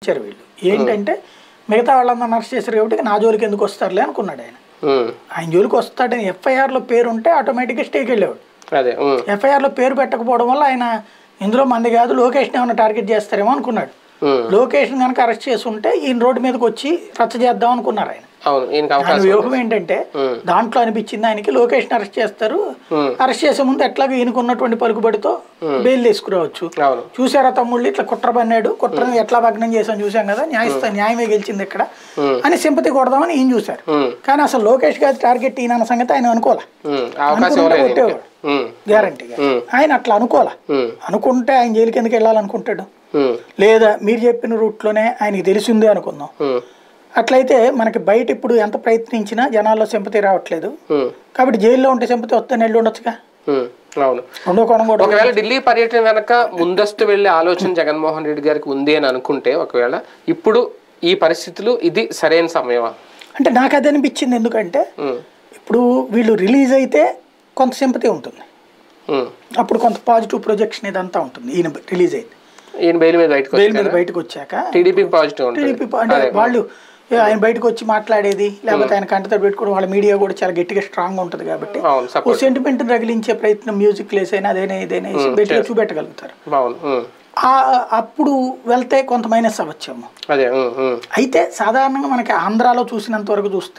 ఇచ్చారు వీళ్ళు ఏంటంటే మిగతా వాళ్ళందరూ అరెస్ట్ చేశారు కాబట్టి నా జోలికి ఎందుకు వస్తారులే అనుకున్నాడు ఆయన ఉమ్, ఆయన జోలికి వస్తాడని ఎఫ్ఐఆర్లో పేరు ఉంటే ఆటోమేటిక్గా స్టేకి వెళ్ళేవాడు అదే ఉమ్, ఎఫ్ఐఆర్లో పేరు పెట్టకపోవడం వల్ల ఆయన ఇందులో మంది కాదు లొకేషన్ ఏమైనా టార్గెట్ చేస్తారేమో అనుకున్నాడు ఉమ్, లొకేషన్ కనుక అరెస్ట్ చేసి ఉంటే ఈయన రోడ్డు మీదకి వచ్చి రచ్చ చేద్దాం అనుకున్నారు ఆయన అవును ఈయనకి ఆయన అవకాశం వ్యూహం ఏంటంటే ఉమ్. దాంట్లో అనిపించింది ఆయనకి లొకేషన్ అరెస్ట్ చేస్తారు ఉమ్, అరెస్ట్ చేసే ముందు ఎట్లాగో ఈయనకు ఉన్నటువంటి పలుకుబడితో బెయిల్ తీసుకురావచ్చు అవును చూసారా తమ్ముళ్ళు ఇట్లా కుట్ర పన్నాడు కుట్రని ఎట్లా భగ్నం చేసాం చూసాం కదా న్యాయస్థానం న్యాయమే గెలిచింది ఇక్కడ ఉమ్, అని సింపతి కొడదామని ఈయన చూశారు ఉమ్, కానీ అసలు లోకేష్ గారి టార్గెట్ ఈయన అన్న సంగతి ఆయన అనుకోలే ఉమ్, ఆ అవకాశం అనుకుంటే ఇవ్వలేదు ఈయనకి. కొట్టేవాడు ఉమ్, గ్యారంటీగా ఉమ్, ఆయన అట్లా అనుకోలే ఉమ్, అనుకుంటే ఆయన జైలుకి ఎందుకు వెళ్ళాలనుకుంటాడు ఉమ్, లేదా మీరు చెప్పిన రూట్లోనే ఆయనకి తెలిసిందే అనుకుందాం ఉమ్, అట్లయితే మనకి బయట ఇప్పుడు ఎంత ప్రయత్నించినా జనాల్లో సింపతి రావట్లేదు ఉమ్, కాబట్టి జైల్లో ఉంటే సింపతి వస్తే నెల్లు ఉండొచ్చుగా ఉమ్, అవును రెండో కోణం కూడా ఒకవేళ ఢిల్లీ పర్యటన వెనక ముందస్తు వెళ్ళే ఆలోచన జగన్మోహన్ రెడ్డి గారికి ఉంది అని అనుకుంటే ఒకవేళ ఇప్పుడు ఈ పరిస్థితులు ఇది సరైన సమయమా అంటే నాకు అది అనిపించింది ఎందుకంటే ఉమ్, ఇప్పుడు వీళ్ళు రిలీజ్ అయితే కొంత సింపతి ఉంటుంది ఉమ్. అప్పుడు కొంత పాజిటివ్ ప్రొజెక్షన్ ఇదంతా ఉంటుంది ఈయన రిలీజ్ అయితే ఈయన బెయిల్ మీద బయటకు బెయిల్ మీద వచ్చారు బయటకు వచ్చాక టీడీపీ పాజిటివ్ ఉంటుంది టీడీపీ అంటే వాళ్ళు ఏ, ఆయన బయటకు వచ్చి మాట్లాడేది లేకపోతే ఆయన కంటతో పెట్టుకోవడం వాళ్ళ మీడియా కూడా చాలా గట్టిగా స్ట్రాంగ్ ఉంటుంది కాబట్టి అవును ఓ సపోర్ట్ సెంటిమెంట్ రగిలించే ప్రయత్నం మ్యూజిక్ లేసైనా అదేనా ఇదేనా వేసి గట్టిగా చూపెట్టగలుగుతారు బాగుంది ఉమ్, ఆ అప్పుడు వెళ్తే కొంత మైనస్ అవ్వచ్చేమో అదే ఉమ్, ఉమ్. అయితే సాధారణంగా మనకి ఆంధ్రాలో చూసినంత వరకు చూస్తే